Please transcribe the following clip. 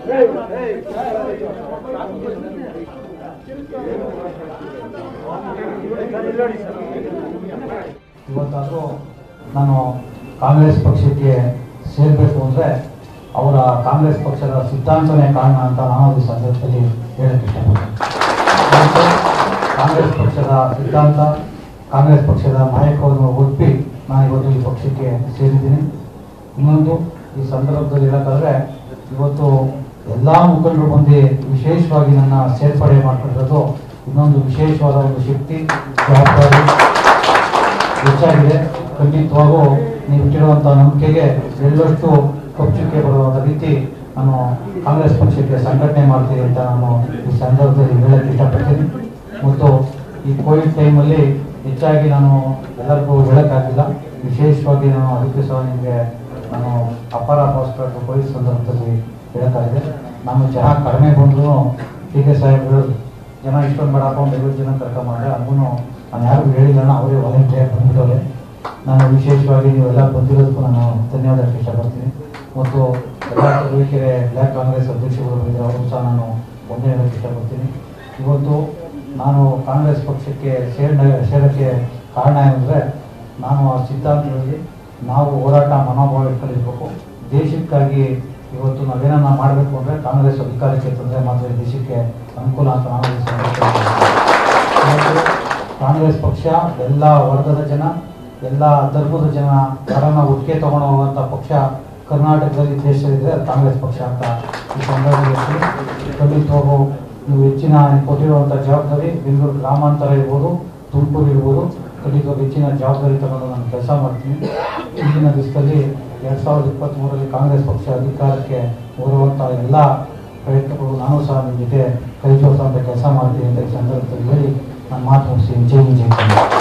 ಇವತ್ತಾದರೂ ನಾನು ಕಾಂಗ್ರೆಸ್ ಪಕ್ಷಕ್ಕೆ ಸೇರಬೇಕು ಅಂದರೆ ಅವರ ಕಾಂಗ್ರೆಸ್ ಪಕ್ಷದ ಸಿದ್ಧಾಂತನೇ ಕಾರಣ ಅಂತ ನಾನು ಈ ಸಂದರ್ಭದಲ್ಲಿ ಹೇಳಕ್ಕೆ ಇಷ್ಟಪಡ್ತೀನಿ ಇವತ್ತು ಕಾಂಗ್ರೆಸ್ ಪಕ್ಷದ ಸಿದ್ಧಾಂತ ಕಾಂಗ್ರೆಸ್ ಪಕ್ಷದ ನಾಯಕವನ್ನು ಒಪ್ಪಿ ನಾನು ಇವತ್ತು ಈ ಪಕ್ಷಕ್ಕೆ ಸೇರಿದ್ದೀನಿ ಇನ್ನೊಂದು ಈ ಸಂದರ್ಭದಲ್ಲಿ ಹೇಳೋಕ್ಕಾದ್ರೆ ಇವತ್ತು ಎಲ್ಲ ಮುಖಂಡರು ಬಂದು ವಿಶೇಷವಾಗಿ ನನ್ನ ಸೇರ್ಪಡೆ ಮಾಡ್ಕೊಂಡಿರೋದು ಇನ್ನೊಂದು ವಿಶೇಷವಾದ ಒಂದು ಶಕ್ತಿ ಜವಾಬ್ದಾರಿ ಹೆಚ್ಚಾಗಿದೆ ಖಂಡಿತವಾಗೂ ನೀವು ಇಟ್ಟಿರುವಂಥ ನಂಬಿಕೆಗೆ ಎಳ್ಳಷ್ಟು ಕಪ್ಪುಚುಕ್ಕೆ ಬರುವಂಥ ರೀತಿ ನಾನು ಕಾಂಗ್ರೆಸ್ ಪಕ್ಷಕ್ಕೆ ಸಂಘಟನೆ ಮಾಡ್ತೀನಿ ಅಂತ ನಾನು ಈ ಸಂದರ್ಭದಲ್ಲಿ ಹೇಳಕ್ಕೆ ಇಷ್ಟಪಡ್ತೀನಿ ಮತ್ತು ಈ ಕೋವಿಡ್ ಟೈಮಲ್ಲಿ ಹೆಚ್ಚಾಗಿ ನಾನು ಎಲ್ಲರಿಗೂ ಹೇಳೋಕ್ಕಾಗಿಲ್ಲ ವಿಶೇಷವಾಗಿ ನಾನು ಅದಕ್ಕೆ ಸಹ ನಿಮಗೆ ನಾನು ಅಪಾರ ಭಾಸ್ಕರ್ ಕೋವಿಡ್ ಸಂದರ್ಭದಲ್ಲಿ ಹೇಳೋಕ್ಕಾಗಿದೆ ನಾನು ಜನ ಕಡಿಮೆ ಬಂದರೂ ಹೀಗೆ ಸಾಹೇಬರು ಜನ ಇಷ್ಟೊಂದು ಬೇಡಪ್ಪ ಒಂದು ಐವತ್ತು ಜನ ಕರ್ಕೊಂಬಂದ್ರೆ ಅದನ್ನು ನಾನು ಯಾರಿಗೂ ಹೇಳಿಲ್ಲ ಅವರೇ ವಾಲಂಟಿಯರ್ ಬಂದ್ಬಿಟ್ಟವ್ರೆ ನಾನು ವಿಶೇಷವಾಗಿ ನೀವೆಲ್ಲ ಬಂದಿರೋದಕ್ಕೂ ನಾನು ಧನ್ಯವಾದ ಹೇಳಕ್ಕೆ ಇಷ್ಟಪಡ್ತೀನಿ ಮತ್ತು ಎಲ್ಲ ತರುವಿಕೆರೆ ಬ್ಲ್ಯಾಕ್ ಕಾಂಗ್ರೆಸ್ ಅಧ್ಯಕ್ಷರು ಬಂದಿರೋ ಅವರು ಸಹ ನಾನು ಒಂದೇ ಹೇಳಕ್ಕೆ ಇಷ್ಟಪಡ್ತೀನಿ ಇವತ್ತು ನಾನು ಕಾಂಗ್ರೆಸ್ ಪಕ್ಷಕ್ಕೆ ಸೇರ ಸೇರೋಕ್ಕೆ ಕಾರಣ ಏನಂದರೆ ನಾನು ಆ ಸಿದ್ಧಾಂತದಲ್ಲಿ ನಾವು ಹೋರಾಟ ಮನೋಭಾವ ಇಟ್ಕೊಂಡಿರ್ಬೇಕು ದೇಶಕ್ಕಾಗಿ ಇವತ್ತು ನಾವೇನನ್ನ ಮಾಡಬೇಕು ಅಂದರೆ ಕಾಂಗ್ರೆಸ್ ಅಧಿಕಾರಕ್ಕೆ ತಂದರೆ ಮಾತ್ರ ಈ ದೇಶಕ್ಕೆ ಅನುಕೂಲ ಅಂತ ನಾನು ಈ ಸಂದರ್ಭದಲ್ಲಿ ಇವತ್ತು ಕಾಂಗ್ರೆಸ್ ಪಕ್ಷ ಎಲ್ಲ ವರ್ಗದ ಜನ ಎಲ್ಲ ಧರ್ಮದ ಜನ ಕರನ ಒಟ್ಟಿಗೆ ತಗೊಂಡು ಹೋಗುವಂಥ ಪಕ್ಷ ಕರ್ನಾಟಕದಲ್ಲಿ ದೇಶದಲ್ಲಿದೆ ಅದು ಕಾಂಗ್ರೆಸ್ ಪಕ್ಷ ಅಂತ ಈ ಸಂದರ್ಭದಲ್ಲಿ ಖಂಡಿತವಾಗೂ ನೀವು ಹೆಚ್ಚಿನ ಕೊಟ್ಟಿರುವಂಥ ಜವಾಬ್ದಾರಿ ಬೆಂಗಳೂರು ಗ್ರಾಮಾಂತರ ಇರ್ಬೋದು ತುಮಕೂರು ಇರ್ಬೋದು ಖಂಡಿತವಾಗಿ ಹೆಚ್ಚಿನ ಜವಾಬ್ದಾರಿ ತಗೊಂಡು ನಾನು ಕೆಲಸ ಮಾಡ್ತೀನಿ ಇಂದಿನ ದಿವಸದಲ್ಲಿ ಎರಡು ಸಾವಿರದ ಇಪ್ಪತ್ತ್ಮೂರರಲ್ಲಿ ಕಾಂಗ್ರೆಸ್ ಪಕ್ಷ ಅಧಿಕಾರಕ್ಕೆ ಬರುವಂಥ ಎಲ್ಲ ಪ್ರಯತ್ನಗಳು ನಾನು ಸಹ ನಿಮ್ಮ ಜೊತೆ ಕೈ ಜೋಡಿಸುವಂಥ ಕೆಲಸ ಮಾಡ್ತೀನಿ ಅಂತ ಈ ಸಂದರ್ಭದಲ್ಲಿ ಹೇಳಿ ನಾನು ಮಾತು ಮುಗಿಸಿ ಜೈ ಹಿಂದ್, ಜೈ ಕನ್ನಡ